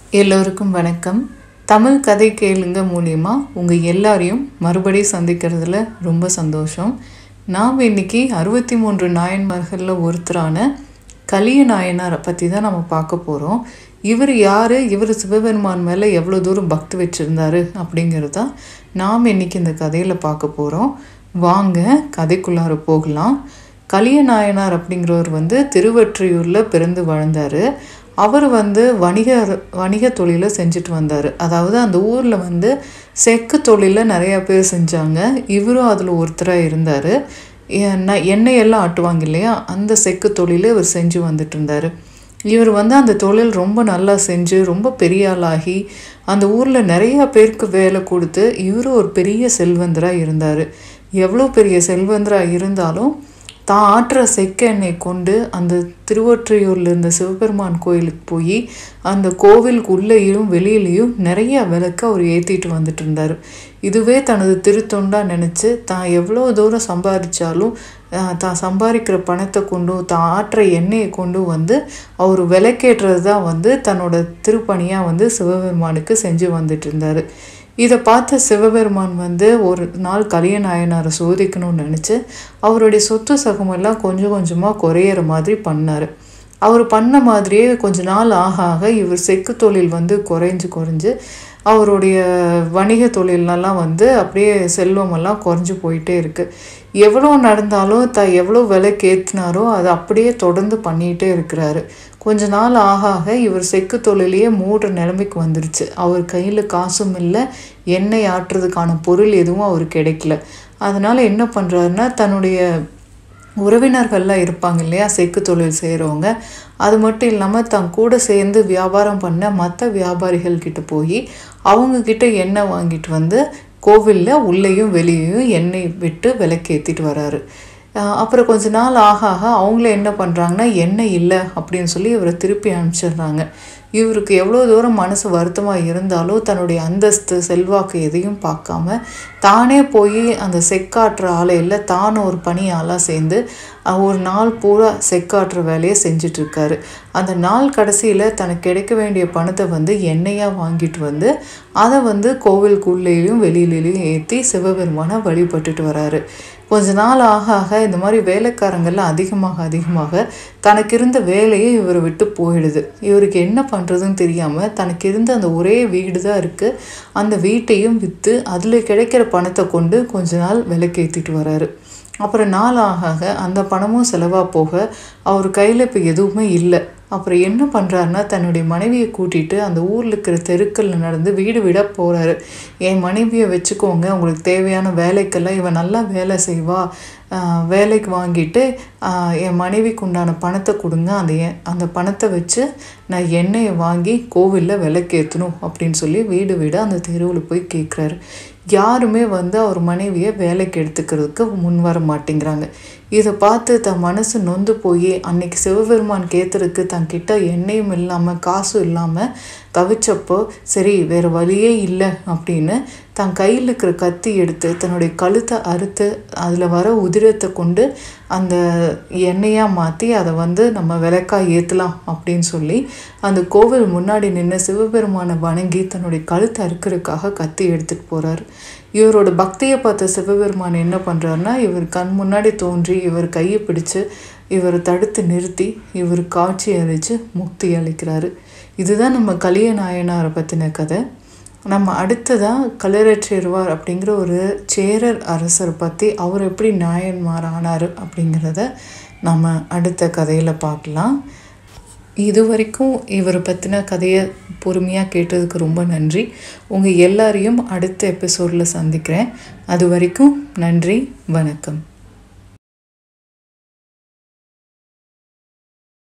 எல்லோருக்கும் வணக்கம் தமிழ் கதை கேளுங்க மூலியமா உங்கள் எல்லாரையும் மறுபடியும் சந்திக்கிறதுல ரொம்ப சந்தோஷம் நாம் இன்னைக்கு அறுபத்தி மூன்று நாயன்மார்களில் ஒருத்தரான கலிய நாயனாரை பற்றி தான் நம்ம பார்க்க போகிறோம் இவர் யார் இவர் சிவபெருமான் மேலே எவ்வளோ தூரம் பக்தி வச்சுருந்தாரு அப்படிங்கிறது தான் நாம் இன்னைக்கு இந்த கதையில் பார்க்க போகிறோம் வாங்க கதைக்குள்ளார போகலாம் கலிய நாயனார் அப்படிங்கிறவர் வந்து திருவொற்றியூரில் பிறந்து வளர்ந்தார் அவர் வந்து வணிக வணிக தொழிலை செஞ்சுட்டு வந்தார் அதாவது அந்த ஊரில் வந்து செக்கு தொழிலை நிறையா பேர் செஞ்சாங்க இவரும் அதில் ஒருத்தராக இருந்தார் எண்ணெய் எல்லாம் ஆட்டுவாங்க இல்லையா அந்த செக்கு தொழிலை இவர் செஞ்சு வந்துட்டு இருந்தார் இவர் வந்து அந்த தொழில் ரொம்ப நல்லா செஞ்சு ரொம்ப பெரிய ஆளாகி அந்த ஊரில் நிறையா பேருக்கு வேலை கொடுத்து இவரும் ஒரு பெரிய செல்வந்தராக இருந்தார் எவ்வளோ பெரிய செல்வந்தராக இருந்தாலும் தான் ஆற்றுற செக்கெண்ணெய் கொண்டு அந்த திருவொற்றியூரில் இருந்த சிவபெருமான் கோயிலுக்கு போய் அந்த கோவிலுக்கு உள்ளேயும் வெளியிலையும் நிறைய விளக்கு அவர் ஏற்றிட்டு வந்துட்டு இருந்தார் இதுவே தனது திருத்தொண்டாக நினச்சி தான் எவ்வளோ தூரம் சம்பாதிச்சாலும் தான் சம்பாதிக்கிற பணத்தை கொண்டும் தான் ஆற்ற எண்ணெயை கொண்டும் வந்து அவர் விளக்கேற்றுறது தான் வந்து தன்னோட திருப்பணியாக வந்து சிவபெருமானுக்கு செஞ்சு வந்துட்டு இருந்தார் இதை பார்த்த சிவபெருமான் வந்து ஒரு நாள் கலியநாயனாரை சோதிக்கணும்னு நினச்சி அவருடைய சொத்து சகமெல்லாம் கொஞ்சம் கொஞ்சமாக குறையிற மாதிரி பண்ணார் அவர் பண்ண மாதிரியே கொஞ்ச நாள் ஆக ஆக இவர் செக்கு தொழில் வந்து குறைஞ்சு குறைஞ்சு அவருடைய வணிக தொழிலெல்லாம் வந்து அப்படியே செல்வமெல்லாம் குறைஞ்சு போயிட்டே இருக்குது எவ்வளோ நடந்தாலும் த எவ்வளோ விலைக்கு ஏற்றினாரோ அதை அப்படியே தொடர்ந்து பண்ணிகிட்டே இருக்கிறாரு கொஞ்ச நாள் ஆக ஆக இவர் செக்கு தொழிலையே மூடுற நிலைமைக்கு வந்துருச்சு அவர் கையில் காசும் இல்லை எண்ணெய் ஆட்டுறதுக்கான பொருள் எதுவும் அவர் கிடைக்கல அதனால் என்ன பண்ணுறாருன்னா தன்னுடைய உறவினர்கள்லாம் இருப்பாங்க இல்லையா செக்கு தொழில் செய்கிறவங்க அது மட்டும் இல்லாமல் தன் கூட சேர்ந்து வியாபாரம் பண்ண மற்ற வியாபாரிகள் கிட்ட போய் அவங்கக்கிட்ட எண்ணெய் வாங்கிட்டு வந்து கோவிலில் உள்ளேயும் வெளியேயும் எண்ணெய் விட்டு விளக்கு ஏற்றிட்டு வராரு அப்புறம் கொஞ்ச நாள் ஆக ஆக அவங்கள என்ன பண்ணுறாங்கன்னா எண்ணெய் இல்லை அப்படின்னு சொல்லி இவரை திருப்பி அனுப்பிச்சிடுறாங்க இவருக்கு எவ்வளோ தூரம் மனசு வருத்தமாக இருந்தாலும் தன்னுடைய அந்தஸ்து செல்வாக்கு எதையும் பார்க்காம தானே போய் அந்த செக்காட்டுற ஆலையில் தானும் ஒரு பணி ஆளாக சேர்ந்து ஒரு நாள் பூரா செக்காட்டுற வேலையை செஞ்சிட்ருக்காரு அந்த நாள் கடைசியில் தனக்கு கிடைக்க வேண்டிய பணத்தை வந்து எண்ணெயாக வாங்கிட்டு வந்து அதை வந்து கோவிலுக்குள்ளேயும் வெளியிலையும் ஏற்றி சிவபெருமானை வழிபட்டுட்டு வராரு கொஞ்ச நாள் ஆக ஆக இந்த மாதிரி வேலைக்காரங்கள்லாம் அதிகமாக அதிகமாக தனக்கு இருந்த வேலையை இவரை விட்டு போயிடுது இவருக்கு என்ன பண்ணுறதுன்னு தெரியாமல் தனக்கு இருந்த அந்த ஒரே வீடு தான் இருக்குது அந்த வீட்டையும் விற்று அதில் கிடைக்கிற பணத்தை கொண்டு கொஞ்ச நாள் விலைக்கேற்றிட்டு வராரு அப்புறம் நாள் ஆக ஆக அந்த பணமும் செலவாக போக அவர் கையில் இப்போ எதுவுமே இல்லை அப்புறம் என்ன பண்ணுறாருன்னா தன்னுடைய மனைவியை கூட்டிகிட்டு அந்த ஊரில் இருக்கிற தெருக்களில் நடந்து வீடு விட போகிறாரு என் மனைவியை வச்சுக்கோங்க உங்களுக்கு தேவையான வேலைக்கெல்லாம் இவன் நல்லா வேலை செய்வா வேலைக்கு வாங்கிட்டு என் மனைவிக்கு உண்டான பணத்தை கொடுங்க அந்த அந்த பணத்தை வச்சு நான் எண்ணெயை வாங்கி கோவிலில் விலைக்கேற்றணும் அப்படின்னு சொல்லி வீடு வீடு அந்த தெருவில் போய் கேட்குறாரு யாருமே வந்து அவர் மனைவியை வேலைக்கு எடுத்துக்கிறதுக்கு முன் வர மாட்டேங்கிறாங்க இதை பார்த்து தன் மனசு நொந்து போய் அன்னைக்கு சிவபெருமான் கேத்துறதுக்கு தன் கிட்ட எண்ணெயும் இல்லாமல் காசும் இல்லாமல் தவிச்சப்போ சரி வேறு வழியே இல்லை அப்படின்னு தன் கையில் இருக்கிற கத்தி எடுத்து தன்னுடைய கழுத்தை அறுத்து அதில் வர உதிரத்தை கொண்டு அந்த எண்ணெயாக மாற்றி அதை வந்து நம்ம விளக்காக ஏற்றலாம் அப்படின்னு சொல்லி அந்த கோவில் முன்னாடி நின்று சிவபெருமானை வணங்கி தன்னுடைய கழுத்தை அறுக்கிறதுக்காக கத்தி எடுத்துகிட்டு போகிறார் இவரோட பக்தியை பார்த்த சிவபெருமான் என்ன பண்ணுறாருன்னா இவர் கண் முன்னாடி தோன்றி இவர் கையை பிடிச்சு இவரை தடுத்து நிறுத்தி இவர் காட்சி அளித்து முக்தி அளிக்கிறாரு இதுதான் நம்ம கலிய நாயனாரை பற்றின கதை நம்ம அடுத்ததாக களரற்றேறுவார் அப்படிங்கிற ஒரு சேரர் அரசர் பற்றி அவர் எப்படி நாயன்மார் ஆனார் அப்படிங்கிறத நம்ம அடுத்த கதையில் பார்க்கலாம் இது வரைக்கும் இவரை பற்றின கதையை பொறுமையாக கேட்டதுக்கு ரொம்ப நன்றி உங்கள் எல்லாரையும் அடுத்த எபிசோடில் சந்திக்கிறேன் அது வரைக்கும் நன்றி வணக்கம்